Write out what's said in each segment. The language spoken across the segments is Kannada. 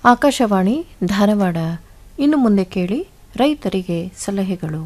ಆಕಾಶವಾಣಿ ಧಾರವಾಡ ಇನ್ನು ಮುಂದೆ ಕೇಳಿ ರೈತರಿಗೆ ಸಲಹೆಗಳು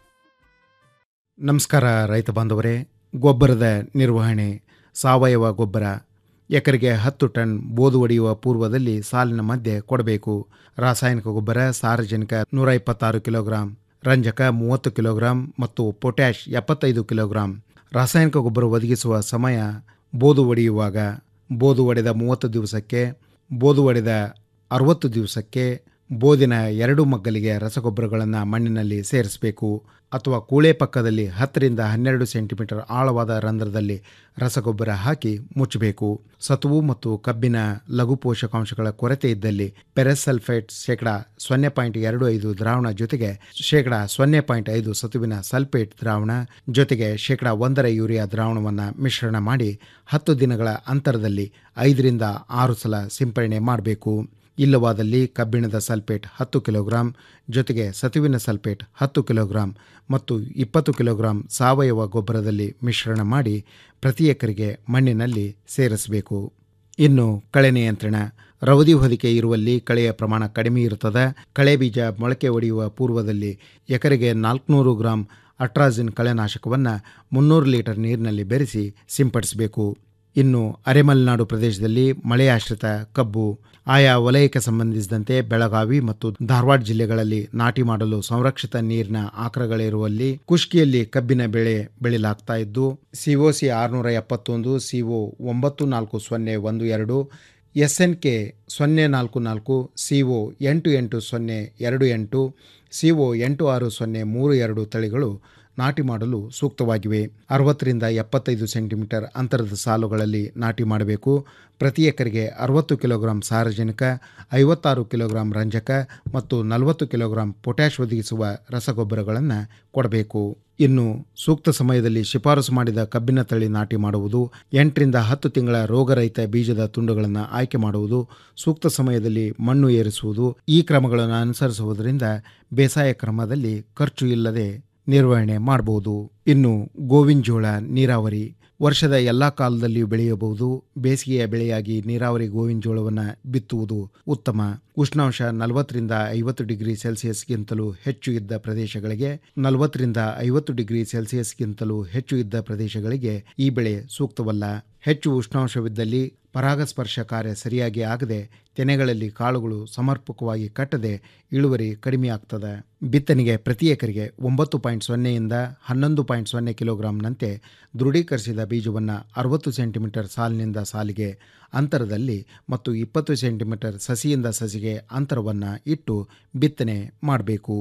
ನಮಸ್ಕಾರ ರೈತ ಬಾಂಧವರೇ ಗೊಬ್ಬರದ ನಿರ್ವಹಣೆ ಸಾವಯವ ಗೊಬ್ಬರ ಎಕರೆಗೆ ಹತ್ತು ಟನ್ ಬೋದು ಹೊಡೆಯುವ ಪೂರ್ವದಲ್ಲಿ ಸಾಲಿನ ಮಧ್ಯೆ ಕೊಡಬೇಕು ರಾಸಾಯನಿಕ ಗೊಬ್ಬರ ಸಾರಜನಕ ನೂರ ಇಪ್ಪತ್ತಾರು ಕಿಲೋಗ್ರಾಂ ರಂಜಕ ಮೂವತ್ತು ಕಿಲೋಗ್ರಾಂ ಮತ್ತು ಪೊಟ್ಯಾಷ್ ಎಪ್ಪತ್ತೈದು ಕಿಲೋಗ್ರಾಂ ರಾಸಾಯನಿಕ ಗೊಬ್ಬರ ಒದಗಿಸುವ ಸಮಯ ಬೋದು ಒಡೆಯುವಾಗ ಬೋದು ಒಡೆದ ಮೂವತ್ತು ದಿವಸಕ್ಕೆ ಬೋದು ಒಡೆದ ಅರವತ್ತು ದಿವಸಕ್ಕೆ ಬೋದಿನ ಎರಡು ಮಗ್ಗಲಿಗೆ ರಸಗೊಬ್ಬರಗಳನ್ನು ಮಣ್ಣಿನಲ್ಲಿ ಸೇರಿಸಬೇಕು ಅಥವಾ ಕೂಳೆ ಪಕ್ಕದಲ್ಲಿ ಹತ್ತರಿಂದ ಹನ್ನೆರಡು ಸೆಂಟಿಮೀಟರ್ ಆಳವಾದ ರಂಧ್ರದಲ್ಲಿ ರಸಗೊಬ್ಬರ ಹಾಕಿ ಮುಚ್ಚಬೇಕು ಸತುವು ಮತ್ತು ಕಬ್ಬಿನ ಲಘು ಪೋಷಕಾಂಶಗಳ ಕೊರತೆ ಇದ್ದಲ್ಲಿ ಪೆರೆಸಲ್ಫೇಟ್ ಶೇಕಡ ಸೊನ್ನೆ ಪಾಯಿಂಟ್ ಎರಡು ಐದು ದ್ರಾವಣ ಜೊತೆಗೆ ಶೇಕಡ ಸೊನ್ನೆ ಪಾಯಿಂಟ್ ಐದು ಸತುವಿನ ಸಲ್ಫೇಟ್ ದ್ರಾವಣ ಜೊತೆಗೆ ಶೇಕಡ ಒಂದರ ಯೂರಿಯಾ ದ್ರಾವಣವನ್ನು ಮಿಶ್ರಣ ಮಾಡಿ ಹತ್ತು ದಿನಗಳ ಅಂತರದಲ್ಲಿ ಐದರಿಂದ ಆರು ಸಲ ಸಿಂಪರಣೆ ಮಾಡಬೇಕು ಇಲ್ಲವಾದಲ್ಲಿ ಕಬ್ಬಿಣದ ಸಲ್ಫೇಟ್ ಹತ್ತು ಕಿಲೋಗ್ರಾಂ ಜೊತೆಗೆ ಸತುವಿನ ಸಲ್ಫೇಟ್ ಹತ್ತು ಕಿಲೋಗ್ರಾಂ ಮತ್ತು ಇಪ್ಪತ್ತು ಕಿಲೋಗ್ರಾಂ ಸಾವಯವ ಗೊಬ್ಬರದಲ್ಲಿ ಮಿಶ್ರಣ ಮಾಡಿ ಪ್ರತಿ ಎಕರೆಗೆ ಮಣ್ಣಿನಲ್ಲಿ ಸೇರಿಸಬೇಕು ಇನ್ನು ಕಳೆ ನಿಯಂತ್ರಣ ರವದಿ ಹೊದಿಕೆ ಇರುವಲ್ಲಿ ಕಳೆಯ ಪ್ರಮಾಣ ಕಡಿಮೆ ಇರುತ್ತದೆ ಕಳೆ ಬೀಜ ಮೊಳಕೆ ಒಡೆಯುವ ಪೂರ್ವದಲ್ಲಿ ಎಕರೆಗೆ ನಾಲ್ಕುನೂರು ಗ್ರಾಂ ಅಟ್ರಾಜಿನ್ ಕಳೆನಾಶಕವನ್ನು ಮುನ್ನೂರು ಲೀಟರ್ ನೀರಿನಲ್ಲಿ ಬೆರೆಸಿ ಸಿಂಪಡಿಸಬೇಕು ಇನ್ನು ಅರೆಮಲೆನಾಡು ಪ್ರದೇಶದಲ್ಲಿ ಮಳೆಯಾಶ್ರಿತ ಕಬ್ಬು ಆಯಾ ವಲಯಕ್ಕೆ ಸಂಬಂಧಿಸಿದಂತೆ ಬೆಳಗಾವಿ ಮತ್ತು ಧಾರವಾಡ ಜಿಲ್ಲೆಗಳಲ್ಲಿ ನಾಟಿ ಮಾಡಲು ಸಂರಕ್ಷಿತ ನೀರಿನ ಆಕರಗಳಿರುವಲ್ಲಿ ಕುಷ್ಕಿಯಲ್ಲಿ ಕಬ್ಬಿನ ಬೆಳೆ ಬೆಳೆಯಲಾಗ್ತಾ ಇದ್ದು ಸಿಒಸಿ ಆರುನೂರ ಎಪ್ಪತ್ತೊಂದು ಸಿಒ ಒಂಬತ್ತು ನಾಲ್ಕು ಸೊನ್ನೆ ಒಂದು ಎರಡು ಎಸ್ ಎನ್ ಕೆ ಸೊನ್ನೆ ನಾಲ್ಕು ನಾಲ್ಕು ಸಿಒ ಎಂಟು ಎಂಟು ಸೊನ್ನೆ ಎರಡು ಎಂಟು ಸಿಒ ಎಂಟು ಆರು ಸೊನ್ನೆ ಮೂರು ಎರಡು ತಳಿಗಳು ನಾಟಿ ಮಾಡಲು ಸೂಕ್ತವಾಗಿವೆ ಅರವತ್ತರಿಂದ ಎಪ್ಪತ್ತೈದು ಸೆಂಟಿಮೀಟರ್ ಅಂತರದ ಸಾಲುಗಳಲ್ಲಿ ನಾಟಿ ಮಾಡಬೇಕು ಪ್ರತಿ ಎಕರೆಗೆ ಅರವತ್ತು ಕಿಲೋಗ್ರಾಂ ಸಾರಜನಕ ಐವತ್ತಾರು ಕಿಲೋಗ್ರಾಂ ರಂಜಕ ಮತ್ತು ನಲವತ್ತು ಕಿಲೋಗ್ರಾಂ ಪೊಟ್ಯಾಷ್ ಒದಗಿಸುವ ರಸಗೊಬ್ಬರಗಳನ್ನು ಕೊಡಬೇಕು ಇನ್ನು ಸೂಕ್ತ ಸಮಯದಲ್ಲಿ ಶಿಫಾರಸು ಮಾಡಿದ ಕಬ್ಬಿನ ತಳಿ ನಾಟಿ ಮಾಡುವುದು ಎಂಟರಿಂದ ಹತ್ತು ತಿಂಗಳ ರೋಗರಹಿತ ಬೀಜದ ತುಂಡುಗಳನ್ನು ಆಯ್ಕೆ ಮಾಡುವುದು ಸೂಕ್ತ ಸಮಯದಲ್ಲಿ ಮಣ್ಣು ಏರಿಸುವುದು ಈ ಕ್ರಮಗಳನ್ನು ಅನುಸರಿಸುವುದರಿಂದ ಬೇಸಾಯ ಕ್ರಮದಲ್ಲಿ ಖರ್ಚು ಇಲ್ಲದೆ ನಿರ್ವಹಣೆ ಮಾಡಬಹುದು ಇನ್ನು ಗೋವಿನ ಜೋಳ ನೀರಾವರಿ ವರ್ಷದ ಎಲ್ಲ ಕಾಲದಲ್ಲಿಯೂ ಬೆಳೆಯಬಹುದು ಬೇಸಿಗೆಯ ಬೆಳೆಯಾಗಿ ನೀರಾವರಿ ಗೋವಿನ ಜೋಳವನ್ನು ಬಿತ್ತುವುದು ಉತ್ತಮ ಉಷ್ಣಾಂಶ ನಲವತ್ತರಿಂದ ಐವತ್ತು ಡಿಗ್ರಿ ಸೆಲ್ಸಿಯಸ್ಗಿಂತಲೂ ಹೆಚ್ಚು ಇದ್ದ ಪ್ರದೇಶಗಳಿಗೆ ನಲವತ್ತರಿಂದ ಐವತ್ತು ಡಿಗ್ರಿ ಸೆಲ್ಸಿಯಸ್ಗಿಂತಲೂ ಹೆಚ್ಚು ಇದ್ದ ಪ್ರದೇಶಗಳಿಗೆ ಈ ಬೆಳೆ ಸೂಕ್ತವಲ್ಲ ಹೆಚ್ಚು ಉಷ್ಣಾಂಶವಿದ್ದಲ್ಲಿ ಪರಾಗಸ್ಪರ್ಶ ಕಾರ್ಯ ಸರಿಯಾಗಿ ಆಗದೆ ತೆನೆಗಳಲ್ಲಿ ಕಾಳುಗಳು ಸಮರ್ಪಕವಾಗಿ ಕಟ್ಟದೆ ಇಳುವರಿ ಕಡಿಮೆ ಆಗ್ತದೆ ಬಿತ್ತನೆಗೆ ಪ್ರತಿ ಎಕರೆಗೆ ಒಂಬತ್ತು ಪಾಯಿಂಟ್ ಸೊನ್ನೆಯಿಂದ ಹನ್ನೊಂದು ಪಾಯಿಂಟ್ ಸೊನ್ನೆ ಕಿಲೋಗ್ರಾಂನಂತೆ ದೃಢೀಕರಿಸಿದ ಬೀಜವನ್ನು ಅರವತ್ತು ಸೆಂಟಿಮೀಟರ್ ಸಾಲಿನಿಂದ ಸಾಲಿಗೆ ಅಂತರದಲ್ಲಿ ಮತ್ತು ಇಪ್ಪತ್ತು ಸೆಂಟಿಮೀಟರ್ ಸಸಿಯಿಂದ ಸಸಿಗೆ ಅಂತರವನ್ನು ಇಟ್ಟು ಬಿತ್ತನೆ ಮಾಡಬೇಕು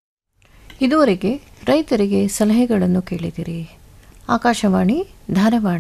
ಇದುವರೆಗೆ ರೈತರಿಗೆ ಸಲಹೆಗಳನ್ನು ಕೇಳಿದಿರಿ ಆಕಾಶವಾಣಿ ಧಾರವಾಡ